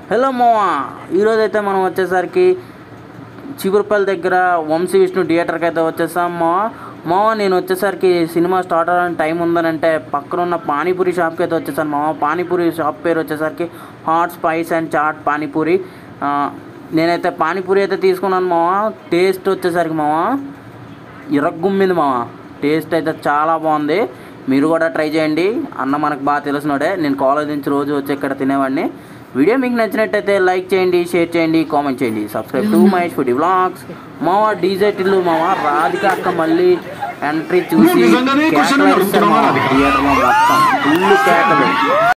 Hello మావా ఈరోజు అయితే మనం వచ్చేసరికి చిగురుపల్లి దగ్గర వంశీ విష్ణు థియేటర్కి అయితే వచ్చేసాం మావా మావా నేను వచ్చేసరికి సినిమా స్టార్ట్ అవ్వడానికి టైం ఉందనంటే పక్కన ఉన్న పానీపూరి షాప్కి అయితే వచ్చేసాను మావా పానీపూరి షాప్ పేరు వచ్చేసరికి hot spice and chaat panipuri ఆ, నేనైతే పానీపూరి అయితే తీసుకున్నాను మావా టేస్ట్ వచ్చేసరికి మావా ఇరగ్గుమ్మింది మామ టేస్ట్ అయితే చాలా బాగుంది మీరు కూడా ట్రై చేయండి అన్న మనకు బాగా తెలిసినోడే నేను కాలేజ్ నుంచి రోజు వచ్చి ఇక్కడ తినేవాడిని వీడియో మీకు నచ్చినట్టయితే లైక్ చేయండి షేర్ చేయండి కామెంట్ చేయండి subscribe to Mahesh food vlogs మామ డీజే టిల్లు మామ రాధిక అక్క మళ్ళీ ఎంట్రీ చూసి నిజంగానే question కేకలు వేస్తారు అడుగుతున్నావా మామ. రాధిక? థియేటర్లో మొత్తం ఫుల్ కేకలు